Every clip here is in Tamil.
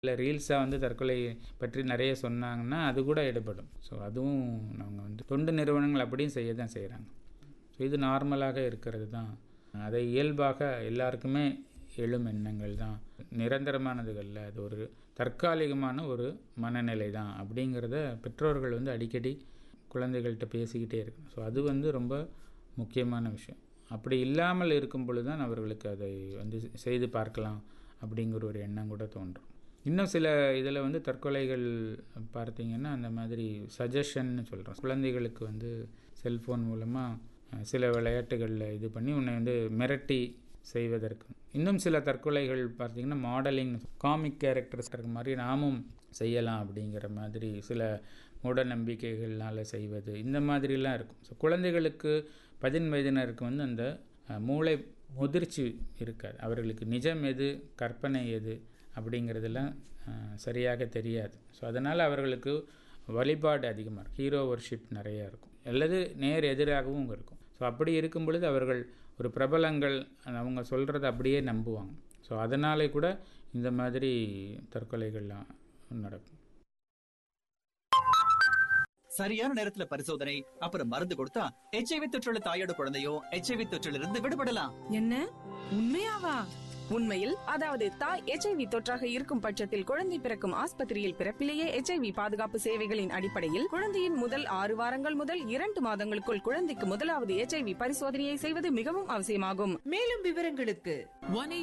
இல்லை ரீல்ஸாக வந்து தற்கொலை பற்றி நிறைய சொன்னாங்கன்னா அது கூட எடுபடும் ஸோ அதுவும் நாங்கள் வந்து தொண்டு நிறுவனங்கள் அப்படியும் செய்ய தான் செய்கிறாங்க ஸோ இது நார்மலாக இருக்கிறது தான் அதை இயல்பாக எல்லாருக்குமே எழும் எண்ணங்கள் தான் நிரந்தரமானதுகளில் அது ஒரு தற்காலிகமான ஒரு மனநிலை தான் அப்படிங்கிறத பெற்றோர்கள் வந்து அடிக்கடி குழந்தைகள்கிட்ட பேசிக்கிட்டே இருக்கணும் ஸோ அது வந்து ரொம்ப முக்கியமான விஷயம் அப்படி இல்லாமல் இருக்கும் பொழுது தான் அவர்களுக்கு அதை வந்து செய்து பார்க்கலாம் அப்படிங்கிற ஒரு எண்ணம் கூட தோன்றும் இன்னும் சில இதில் வந்து தற்கொலைகள் பார்த்தீங்கன்னா அந்த மாதிரி சஜஷன்னு சொல்கிறோம் குழந்தைகளுக்கு வந்து செல்ஃபோன் மூலமாக சில விளையாட்டுகளில் இது பண்ணி உன்னை வந்து மிரட்டி செய்வதற்கு இன்னும் சில தற்கொலைகள் பார்த்தீங்கன்னா மாடலிங் காமிக் கேரக்டர்ஸ் மாதிரி நாமும் செய்யலாம் அப்படிங்கிற மாதிரி சில மூட நம்பிக்கைகள்னால செய்வது இந்த மாதிரிலாம் இருக்கும் ஸோ குழந்தைகளுக்கு பதின் வயதினருக்கு வந்து அந்த மூளை முதிர்ச்சி இருக்காது அவர்களுக்கு நிஜம் எது கற்பனை எது அப்படிங்கிறதெல்லாம் சரியாக தெரியாது ஸோ அதனால் அவர்களுக்கு வழிபாடு அதிகமாக இருக்கும் ஹீரோ ஒர்ஷிப் நிறையா இருக்கும் அல்லது நேர் எதிராகவும் இருக்கும் ஸோ அப்படி இருக்கும் பொழுது அவர்கள் ஒரு பிரபலங்கள் அவங்க சொல்கிறத அப்படியே நம்புவாங்க ஸோ அதனாலே கூட இந்த மாதிரி தற்கொலைகள்லாம் நடக்கும் சரியான நேரத்துல பரிசோதனை அப்புறம் மருந்து கொடுத்தா எச்ஐவி தொற்றுள்ள தாயோட குழந்தையும் எச்ஐவி தொற்றிலிருந்து விடுபடலாம் என்ன உண்மையாவா உண்மையில் அதாவது தாய் எச்ஐவி தொற்றாக இருக்கும் பட்சத்தில் குழந்தை பிறக்கும் ஆஸ்பத்திரியில் பிறப்பிலேயே எச்ஐவி பாதுகாப்பு சேவைகளின் அடிப்படையில் குழந்தையின் முதல் ஆறு வாரங்கள் முதல் இரண்டு மாதங்களுக்குள் குழந்தைக்கு முதலாவது எச்ஐவி பரிசோதனையை செய்வது மிகவும் அவசியமாகும் மேலும் விவரங்களுக்கு one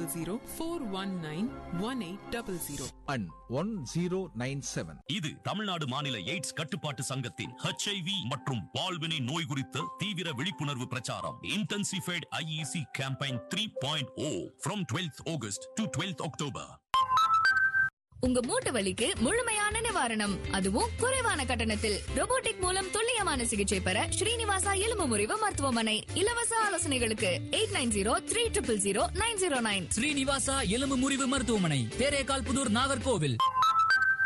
1800 and one zero nine seven. இது தமிழ்நாடு மாநில எய்ட்ஸ் கட்டுப்பாட்டு சங்கத்தின் ஹெச்ஐவி மற்றும் பால்வினை நோய் குறித்த தீவிர விழிப்புணர்வு பிரச்சாரம் intensified IEC campaign three point O from twelfth August to twelfth October உங்க மூட்டு வலிக்கு முழுமையான நிவாரணம் அதுவும் குறைவான கட்டணத்தில் robotic மூலம் துல்லியமான சிகிச்சை பெற ஸ்ரீனிவாசா எலும்பு முறிவு மருத்துவமனை இலவச ஆலோசனைகளுக்கு eight nine zero three triple zero nine zero nine Srinivasa எலும்பு முறிவு மருத்துவமனை தேரேகால் புதூர் நாகர்கோவில்